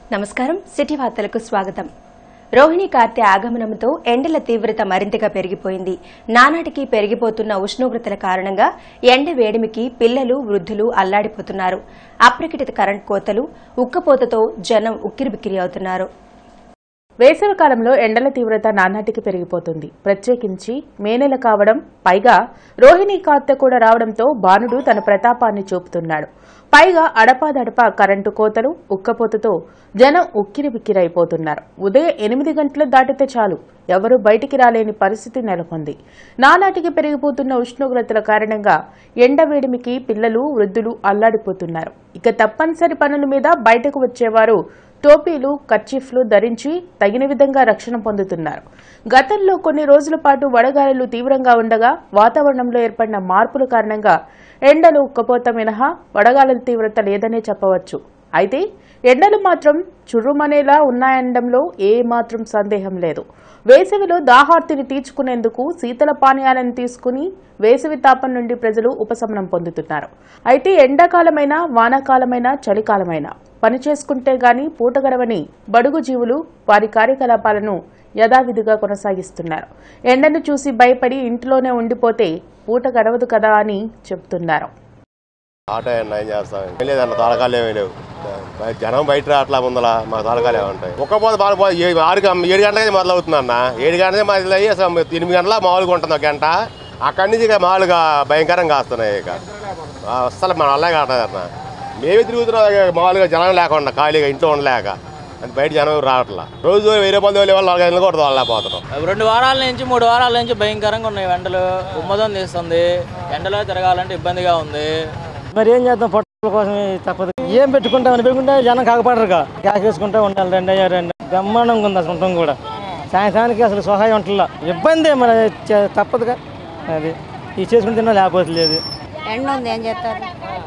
నమస్కారం సిటీ వార్తలకు స్వాగతం రోహిణి కార్తె ఆగమనంతో ఎండల తీవ్రత మరింతగా పెరిగిపోయింది నానాటికి పెరిగిపోతున్న ఉష్ణోగ్రతల కారణంగా ఎండ వేడిమికి పిల్లలు వృద్ధులు అల్లాడిపోతున్నారు అప్రకటిత కరెంట్ కోతలు ఉక్కపోతతో జనం ఉక్కిరిబిక్కిరి అవుతున్నారు వేసవి కాలంలో ఎండల తీవ్రత నానాటికి పెరిగిపోతుంది ప్రత్యేకించి మే నెల కావడం పైగా రోహిణి కార్తె కూడా రావడంతో బాణుడు తన ప్రతాపాన్ని చూపుతున్నాడు పైగా అడపాదడపా కరెంటు కోతలు ఉక్కపోతతో జనం ఉక్కిరిబిక్కిరైపోతున్నారు ఉదయం ఎనిమిది గంటలు దాటితే చాలు ఎవరూ బయటికి రాలేని పరిస్థితి నెలకొంది నానాటికి పెరిగిపోతున్న ఉష్ణోగ్రతల కారణంగా ఎండ వేడిమికి పిల్లలు వృద్ధులు అల్లాడిపోతున్నారు ఇక తప్పనిసరి పనుల మీద బయటకు వచ్చేవారు టోపీలు కర్చీఫ్లు ధరించి తగిన విధంగా రక్షణ పొందుతున్నారు గతంలో కొన్ని రోజుల పాటు వడగాలులు తీవ్రంగా ఉండగా వాతావరణంలో ఏర్పడిన మార్పుల కారణంగా ఎండలు ఉక్కపోత మినహా వడగాలుల తీవ్రత లేదనే చెప్పవచ్చు అయితే ఎండలు మాత్రం చుర్రుమనేలా ఉన్నాయనడంలో ఏ మాత్రం సందేహం లేదు వేసవిలో దాహార్తిని తీర్చుకునేందుకు శీతల పానీయాలను తీసుకుని వేసవి తాపం నుండి ప్రజలు ఉపశమనం పొందుతున్నారు అయితే ఎండాకాలమైన వానాకాలమైన చలికాలమైన పని చేసుకుంటే గాని పూట గడవని బడుగు జీవులు వారి కార్యకలాపాలను యథావిధిగా కొనసాగిస్తున్నారు ఎండను చూసి భయపడి ఇంట్లోనే ఉండిపోతే పూట గడవదు కదా అని చెబుతున్నారు ఆటో అన్న ఏం చేస్తాం ఏం లేదన్న తాళకాలు ఏమీ లేవు బయ- జనం బయట అట్లా ముందల మా తాళకాలు ఏమి ఉంటాయి ఒక్కపోతే బాగా పోతే ఏ- ఆరు గం- ఏడు గంటలకి మొదలవుతుంది అన్న ఏడు గంటలకి మొదలయ్యి అసలు ఎనిమిది గంటల మామూలుగా ఉంటుంది ఒక గంట అక్కడి నుంచి ఇక మామూలుగా భయంకరంగా వస్తున్నాయి ఇక ఆ, అస్సలు మన వల్లే కావట్లేదు అన్న మేమే తిరుగుతున్నాం ఇక మామూలుగా జనం లేకుండా ఖాళీగా ఇంట్లో ఉండలేక అది బయట జనం రావట్లా రోజు వేరే పది వెళ్ళే వాళ్ళు నాలుగు గంటలు కూడా తోలలేకపోతున్నాం రెండు వారాల నుంచి మూడు వారాల నుంచి భయంకరంగా ఉన్నాయి ఎండలు ఉమ్మదం తీస్తుంది ఎండలో తిరగాలంటే ఇబ్బందిగా ఉంది మరి ఏం చేద్దాం పొట్టల కోసం తప్పదు ఏం పెట్టుకుంటామని పెట్టుకుంటే జనం కాకపడరుగా గ్యాస్ వేసుకుంటా ఉండాలి రెండు అయ్యా రెండు బ్రహ్మాండంగా ఉంది అసలు ఉంటాం కూడా సాయంత్రానికి అసలు సహాయం ఉంటుందా ఇబ్బంది మరి చే- తప్పదుగా అది ఇది చేసుకుని తిన్నా లేకపోతే లేదు ఎండ ఉంది ఏం చేస్తారు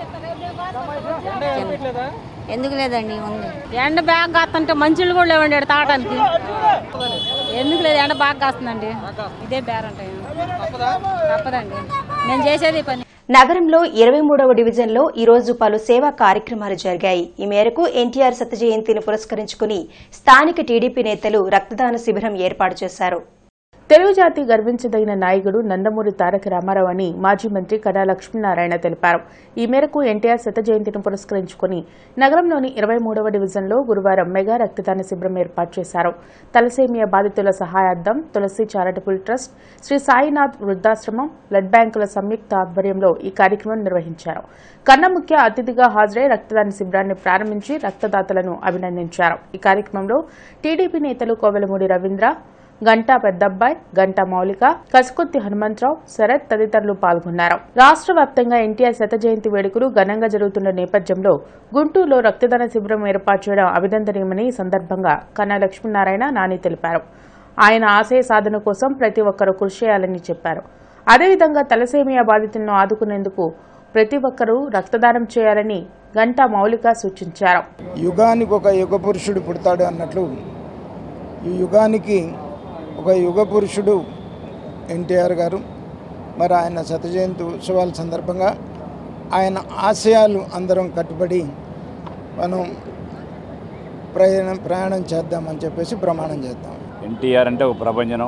ఎందుకు లేదండి ఉంది ఎండ బాగా కాస్తుంటే మంచులు కూడా లేవండి ఈడ తాగడానికి ఎందుకు లేదు ఎండ బాగా కాస్తుందండి ఇదే బేరంటే తప్పదండి నేను చేసేది ఈ పని నగరంలో ఇరవై మూడవ డివిజన్లో ఈ రోజు పలు సేవా కార్యక్రమాలు జరిగాయి ఈ మేరకు ఎన్టీఆర్ శత జయంతిని పురస్కరించుకుని స్థానిక టీడీపీ నేతలు రక్తదాన శిబిరం ఏర్పాటు చేశారు తెలుగు జాతి గర్వించదగిన నాయకుడు నందమూరి తారక రామారావు అని మాజీ మంత్రి కడా లక్ష్మీనారాయణ తెలిపారు ఈ మేరకు ఎన్టీఆర్ శత జయంతిని పురస్కరించుకుని నగరంలోని ఇరవై మూడవ డివిజన్లో గురువారం మెగా రక్తదాన శిబిరం ఏర్పాటు చేశారు తలసేమియా బాధితుల సహాయార్థం తులసి చారిటబుల్ ట్రస్ట్ శ్రీ సాయినాథ్ వృద్ధాశ్రమం బ్లడ్ బ్యాంకుల సంయుక్త ఆధ్వర్యంలో ఈ కార్యక్రమం నిర్వహించారు కన్న ముఖ్య అతిథిగా హాజరై రక్తదాన శిబిరాన్ని ప్రారంభించి రక్తదాతలను అభినందించారు ఈ కార్యక్రమంలో టీడీపీ నేతలు కోవెలమూడి రవీంద్ర గంటా పెద్దబ్బాయి గంటా మౌలిక కసుకుత్తి హనుమంతరావు శరత్ తదితరులు పాల్గొన్నారు రాష్ట్ర వ్యాప్తంగా ఎన్టీఆర్ శత జయంతి వేడుకలు ఘనంగా జరుగుతున్న నేపథ్యంలో గుంటూరులో రక్తదాన శిబిరం ఏర్పాటు చేయడం అభినందనీయమని ఈ సందర్భంగా కన్నా లక్ష్మీనారాయణ నాని తెలిపారు ఆయన ఆశయ సాధన కోసం ప్రతి ఒక్కరూ కృషి చేయాలని చెప్పారు అదేవిధంగా తలసేమియా బాధితులను ఆదుకునేందుకు ప్రతి ఒక్కరూ రక్తదానం చేయాలని గంటా మౌలిక సూచించారు యుగానికి ఒక యుగ పురుషుడు పుడతాడు అన్నట్లు ఈ యుగానికి ఒక యుగ పురుషుడు ఎన్టీఆర్ గారు మరి ఆయన శత జయంతి ఉత్సవాల సందర్భంగా ఆయన ఆశయాలు అందరం కట్టుబడి మనం ప్రయాణం ప్రయాణం చేద్దామని చెప్పేసి ప్రమాణం చేద్దాం ఎన్టీఆర్ అంటే ఒక ప్రపంచం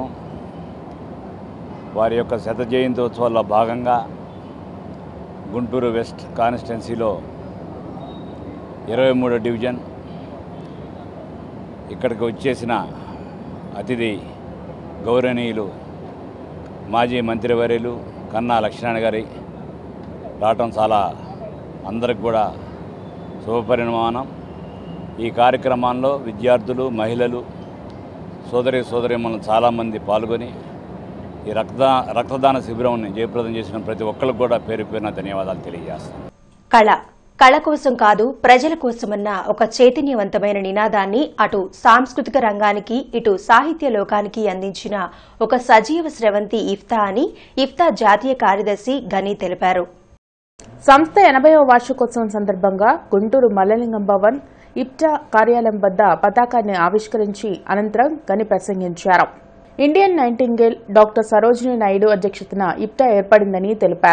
వారి యొక్క శత జయంతి ఉత్సవాల్లో భాగంగా గుంటూరు వెస్ట్ కాన్స్టిట్యున్సీలో ఇరవై మూడో డివిజన్ ఇక్కడికి వచ్చేసిన అతిథి గౌరవనీయులు మాజీ మంత్రివర్యులు కన్నా లక్ష్మణ గారి రావటం చాలా అందరికి కూడా శుభపరిణామం ఈ కార్యక్రమాల్లో విద్యార్థులు మహిళలు సోదరి సోదరిమ్మలను చాలామంది పాల్గొని ఈ రక్తదా రక్తదాన శిబిరంని జయప్రదం చేసిన ప్రతి ఒక్కరికి కూడా పేరు పేరున ధన్యవాదాలు తెలియజేస్తాను కళ కళ కోసం కాదు ప్రజల కోసమన్న ఒక చైతన్యవంతమైన నినాదాన్ని అటు సాంస్కృతిక రంగానికి ఇటు సాహిత్య లోకానికి అందించిన ఒక సజీవ స్రవంతి ఇఫ్తా అని ఇఫ్తా జాతీయ కార్యదర్శి గని తెలిపారు సంస్థ ఎనభైవ వార్షికోత్సవం సందర్భంగా గుంటూరు మల్లలింగం భవన్ ఇప్టా కార్యాలయం వద్ద పతాకాన్ని ఆవిష్కరించి అనంతరం గని ప్రసంగించారు Indian nightingale doctor Sarojini Naidu అధ్యక్షతన ఇప్టా ఏర్పడిందని తెలిపారు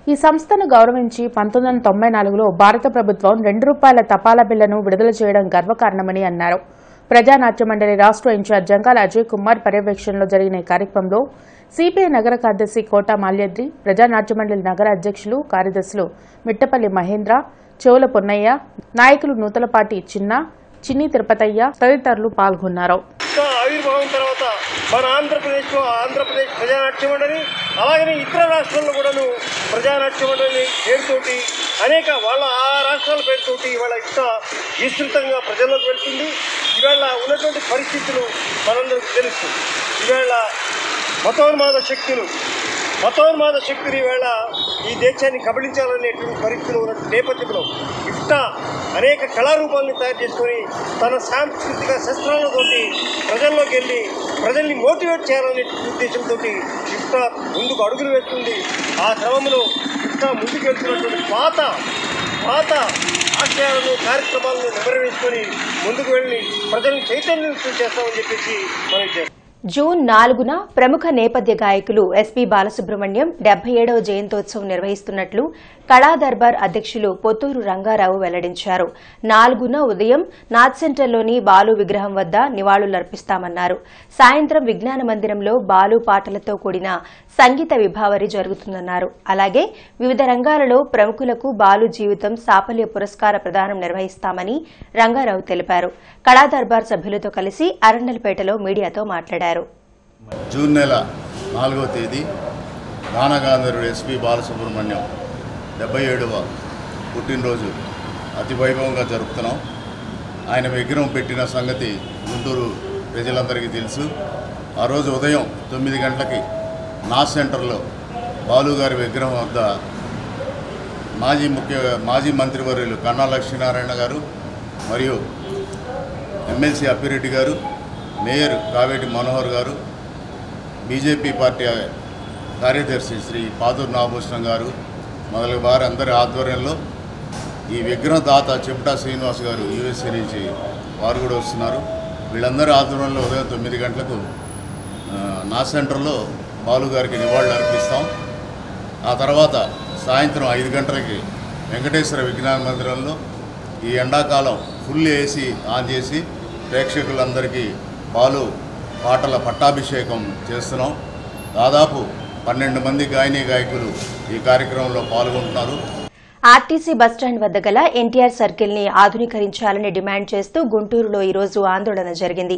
ఈ సంస్థను గౌరవించి పంతొమ్మిది వందల తొంభై నాలుగులో భారత ప్రభుత్వం రెండు రూపాయల తపాలా బిళ్లను విడుదల చేయడం గర్వకారణమని అన్నారు ప్రజానాట్య మండలి రాష్ట్ర ఇన్ఛార్జ్ జంగాల అజయ్ కుమార్ పర్యవేక్షణలో జరిగిన ఈ కార్యక్రమంలో సిపిఐ నగర కార్యదర్శి కోట మాల్యద్రి ప్రజానాట్య మండలి నగర అధ్యక్షులు కార్యదర్శులు మిట్టపల్లి మహేంద్ర చెవుల పొన్నయ్య నాయకులు నూతలపాటి చిన్న చిన్ని తిరుపతయ్య తదితరులు పాల్గొన్నారు ఇంకా ఆవిర్భావం తర్వాత మన ఆంధ్రప్రదేశ్లో ఆంధ్రప్రదేశ్ ప్రజానాట్య మండలి అలాగనే ఇతర రాష్ట్రాల్లో కూడాను ప్రజానాట్య మండలి పేరుతోటి అనేక వాళ్ళ ఆ రాష్ట్రాల పేరుతోటి ఇవాళ ఇంకా విస్తృతంగా ప్రజల్లోకి వెళ్తుంది ఇవాళ ఉన్నటువంటి పరిస్థితులు మనందరికీ తెలుసు ఇవాళ మతోన్మాద శక్తులు మతోన్మాద శక్తులు ఈవేళ ఈ దేశాన్ని కబళించాలనేటువంటి పరిస్థితులు ఉన్న నేపథ్యంలో ఇఫ్టా అనేక కళారూపాలను తయారు చేసుకొని తన సాంస్కృతిక శస్త్రాలతోటి ప్రజల్లోకి వెళ్ళి ప్రజల్ని మోటివేట్ చేయాలనే ఉద్దేశంతో ఇఫ్టా ముందుకు అడుగులు వేస్తుంది ఆ క్రమంలో ఇఫ్టా ముందుకు వెళ్తున్నటువంటి పాత పాత ఆశయాలను కార్యక్రమాలను నెరవేర్చుకొని ముందుకు వెళ్ళి ప్రజల్ని చైతన్యవంతులు చేస్తామని చెప్పేసి మనం చేస్తాం జూన్ నాలుగున ప్రముఖ నేపథ్య గాయకులు ఎస్పీ బాలసుబ్రహ్మణ్యం డెబ్బై ఏడవ జయంతోత్సవం నిర్వహిస్తున్నట్లు కళా దర్బార్ అధ్యక్షులు పొత్తూరు రంగారావు వెల్లడించారు నాలుగున ఉదయం నాథ్ సెంటర్లోని బాలు విగ్రహం వద్ద నివాళులర్పిస్తామన్నారు సాయంత్రం విజ్ఞాన మందిరంలో బాలు పాటలతో కూడిన సంగీత విభావరి జరుగుతుందన్నారు అలాగే వివిధ రంగాలలో ప్రముఖులకు బాలు జీవితం సాఫల్య పురస్కార ప్రదానం నిర్వహిస్తామని రంగారావు తెలిపారు కళా దర్బార్ సభ్యులతో కలిసి అరండల్పేటలో మీడియాతో మాట్లాడారు జూన్ నెల నాలుగవ తేదీ గానగాంధరుడు ఎస్పి బాలసుబ్రహ్మణ్యం డెబ్బై ఏడవ పుట్టినరోజు అతి వైభవంగా జరుపుతున్నాం ఆయన విగ్రహం పెట్టిన సంగతి గుంటూరు ప్రజలందరికీ తెలుసు ఆ రోజు ఉదయం తొమ్మిది గంటలకి నా సెంటర్లో బాలుగారి విగ్రహం వద్ద మాజీ ముఖ్య మాజీ మంత్రివర్యులు కన్నా లక్ష్మీనారాయణ గారు మరియు ఎమ్మెల్సీ అప్పిరెడ్డి గారు మేయర్ కావేటి మనోహర్ గారు బీజేపీ పార్టీ కార్యదర్శి శ్రీ పాదూరు నాగభూషణం గారు మొదలగు వారి అందరి ఆధ్వర్యంలో ఈ విగ్రహదాత చిప్టా శ్రీనివాస్ గారు యూఎస్ఏ నుంచి వారు కూడా వస్తున్నారు వీళ్ళందరి ఆధ్వర్యంలో ఉదయం తొమ్మిది గంటలకు ఆ, నా సెంటర్లో బాలు గారికి నివాళులు అర్పిస్తాం ఆ తర్వాత సాయంత్రం ఐదు గంటలకి వెంకటేశ్వర విజ్ఞాన మందిరంలో ఈ ఎండాకాలం ఫుల్ ఏసీ ఆన్ చేసి ప్రేక్షకులందరికీ బాలు పాటల పట్టాభిషేకం చేస్తున్నాం దాదాపు పన్నెండు మంది గాయని గాయకులు ఈ కార్యక్రమంలో పాల్గొంటున్నారు ఆర్టీసీ బస్టాండ్ వద్ద గల ఎన్టీఆర్ సర్కిల్ ని ఆధునీకరించాలని డిమాండ్ చేస్తూ గుంటూరులో ఈ రోజు ఆందోళన జరిగింది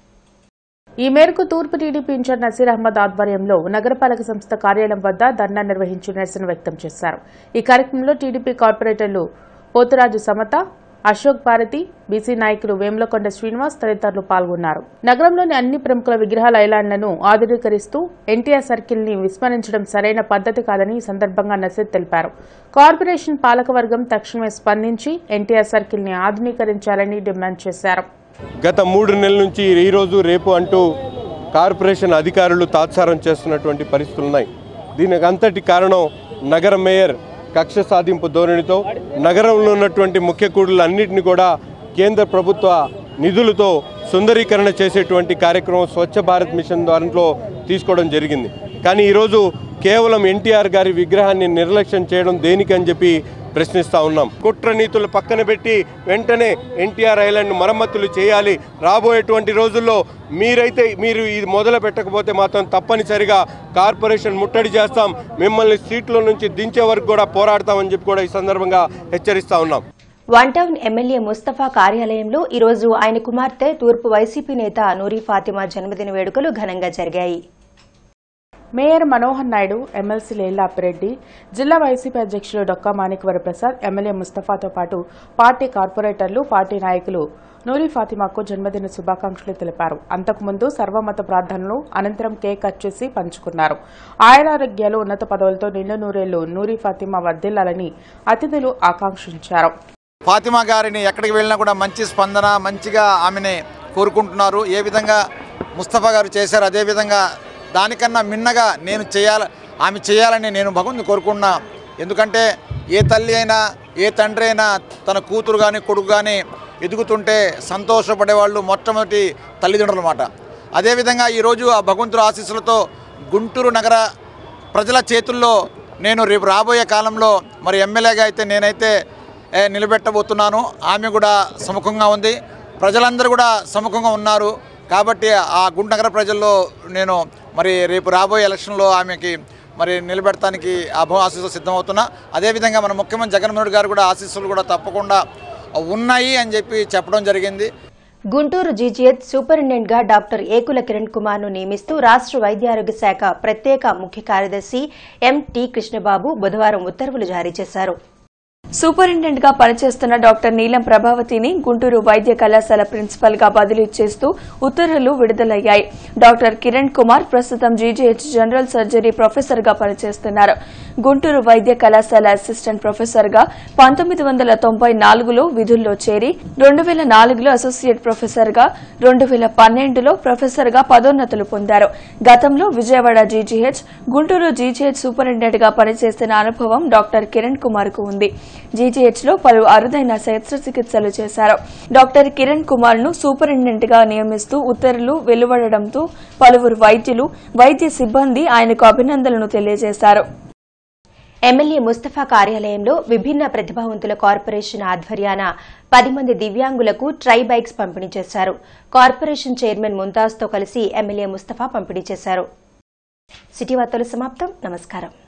ఈ మేరకు తూర్పు టీడీపీ ఇన్ఛార్జ్ నసీర్ అహ్మద్ ఆధ్వర్యంలో నగరపాలక సంస్థ కార్యాలయం వద్ద ధర్నా నిర్వహించి నిరసన వ్యక్తం చేశారు ఈ కార్యక్రమంలో టీడీపీ కార్పొరేటర్లు పోతురాజు సమత అశోక్ భారతి బీసీ నాయకులు వేములకొండ శ్రీనివాస్ తదితరులు పాల్గొన్నారు నగరంలోని అన్ని ప్రముఖుల విగ్రహాల ఐలాండ్లను ఆధునీకరిస్తూ ఎన్టీఆర్ సర్కిల్ ని విస్మరించడం సరైన పద్ధతి కాదని ఈ సందర్భంగా నసీర్ తెలిపారు కార్పొరేషన్ పాలకవర్గం తక్షణమే స్పందించి ఎన్టీఆర్ సర్కిల్ ని ఆధునీకరించాలని డిమాండ్ చేశారు గత మూడు నెలల నుంచి ఈరోజు రేపు అంటూ కార్పొరేషన్ అధికారులు తాత్సారం చేస్తున్నటువంటి పరిస్థితులు ఉన్నాయి దీనికి అంతటి కారణం నగర మేయర్ కక్ష సాధింపు ధోరణితో నగరంలో ఉన్నటువంటి ముఖ్య కూడలన్నింటినీ కూడా కేంద్ర ప్రభుత్వ నిధులతో సుందరీకరణ చేసేటువంటి కార్యక్రమం స్వచ్ఛ భారత్ మిషన్ దాంట్లో తీసుకోవడం జరిగింది కానీ ఈరోజు కేవలం ఎన్టీఆర్ గారి విగ్రహాన్ని నిర్లక్ష్యం చేయడం దేనికని చెప్పి ప్రశ్నిస్తా ఉన్నాం కుట్ర నీతులు పక్కన పెట్టి వెంటనే ఎన్టీఆర్ ఐలాండ్ మరమ్మతులు చేయాలి రాబోయేటువంటి రోజుల్లో మీరైతే మీరు ఇది మొదలు పెట్టకపోతే మాత్రం తప్పనిసరిగా కార్పొరేషన్ ముట్టడి చేస్తాం మిమ్మల్ని సీట్ల నుంచి దించే వరకు కూడా పోరాడతామని చెప్పి కూడా ఈ సందర్భంగా హెచ్చరిస్తా ఉన్నాం వన్ టౌన్ ఎమ్మెల్యే ముస్తఫా కార్యాలయంలో ఈరోజు ఆయన కుమార్తె తూర్పు వైసీపీ నేత నూరి ఫాతిమా జన్మదిన వేడుకలు ఘనంగా జరిగాయి మేయర్ మనోహర్ నాయుడు ఎమ్మెల్సీ లేల్లా అప్పిరెడ్డి జిల్లా వైసీపీ అధ్యక్షులు డొక్కా మాణిక్వర ప్రసాద్ ఎమ్మెల్యే ముస్తఫాతో పాటు పార్టీ కార్పొరేటర్లు పార్టీ నాయకులు నూరి ఫాతిమాకు జన్మదిన శుభాకాంక్షలు తెలిపారు అంతకుముందు సర్వమత ప్రార్థనలు అనంతరం కేక్ కట్ చేసి పంచుకున్నారు ఆయురారోగ్యాలు ఉన్నత పదవులతో నిండు నూరేళ్లు నూరి ఫాతిమా వర్ధిల్లాలని అతిథులు ఆకాంక్షించారు ఫాతిమా గారిని ఎక్కడికి వెళ్ళినా కూడా మంచి స్పందన మంచిగా ఆమెని కోరుకుంటున్నారు ఏ విధంగా ముస్తఫా గారు చేశారు అదే విధంగా దానికన్నా మిన్నగా నేను చేయాల ఆమె చేయాలని నేను భగవంతుని కోరుకున్నా ఎందుకంటే ఏ తల్లి అయినా ఏ తండ్రి అయినా తన కూతురు కానీ కొడుకు కానీ ఎదుగుతుంటే సంతోషపడేవాళ్ళు మొట్టమొదటి తల్లిదండ్రులు అన్నమాట అదేవిధంగా ఈరోజు ఆ భగవంతుడు ఆశీస్సులతో గుంటూరు నగర ప్రజల చేతుల్లో నేను రేపు రాబోయే కాలంలో మరి ఎమ్మెల్యేగా అయితే నేనైతే ఏ, నిలబెట్టబోతున్నాను ఆమె కూడా సముఖంగా ఉంది ప్రజలందరూ కూడా సముఖంగా ఉన్నారు కాబట్టి ఆ గుంట నగర ప్రజల్లో నేను మరి రేపు రాబోయే ఎలక్షన్లో ఆమెకి మరి నిలబెడటానికి అభో ఆశీస్సులు సిద్ధమవుతున్నా అదేవిధంగా మన ముఖ్యమంత్రి జగన్మోహన్ రెడ్డి గారు కూడా ఆశీస్సులు కూడా తప్పకుండా ఉన్నాయి అని చెప్పి చెప్పడం జరిగింది గుంటూరు జీజీహెచ్ సూపరింటెండెంట్ గా డాక్టర్ ఏకుల కిరణ్ కుమార్ ను నియమిస్తూ రాష్ట్ర వైద్యారోగ్య శాఖ ప్రత్యేక ముఖ్య కార్యదర్శి ఎంటి కృష్ణబాబు బుధవారం ఉత్తర్వులు జారీ చేశారు సూపరింటెండెంట్ గా పనిచేస్తున్న డాక్టర్ నీలం ప్రభావతిని గుంటూరు వైద్య కళాశాల ప్రిన్సిపల్ గా బదిలీ చేస్తూ ఉత్తర్వులు విడుదలయ్యాయి డాక్టర్ కిరణ్ కుమార్ ప్రస్తుతం జీజీహెచ్ జనరల్ సర్జరీ ప్రొఫెసర్ గా పనిచేస్తున్నారు గుంటూరు వైద్య కళాశాల అసిస్టెంట్ ప్రొఫెసర్ గా పంతొమ్మిది వందల తొంభై నాలుగులో విధుల్లో చేరి రెండు వేల నాలుగులో అసోసియేట్ ప్రొఫెసర్ గా రెండు వేల పన్నెండులో ప్రొఫెసర్ గా పదోన్నతులు పొందారు గతంలో Vijayawada GGH Guntur GGH superintendent గా పనిచేసిన అనుభవం డాక్టర్ కిరణ్ కుమార్ కు ఉంది జీజీహెచ్ లో పలు అరుదైన శస్త్రచికిత్సలు చేశారు డాక్టర్ కిరణ్ కుమార్ ను సూపరింటెండెంట్ గా నియమిస్తూ ఉత్తర్వులు వెలువడడంతో పలువురు వైద్యులు వైద్య సిబ్బంది ఆయనకు అభినందనలు తెలియజేశారు ఎమ్మెల్యే ముస్తఫా కార్యాలయంలో విభిన్న ప్రతిభావంతుల కార్పొరేషన్ ఆధ్వర్యాన పది మంది దివ్యాంగులకు ట్రై బైక్స్ పంపిణీ చేశారు కార్పొరేషన్ చైర్మన్ ముంతాజ్తో కలిసి ఎమ్మెల్యే ముస్తఫా పంపిణీ చేశారు సిటీ వార్తలు సమాప్తం నమస్కారం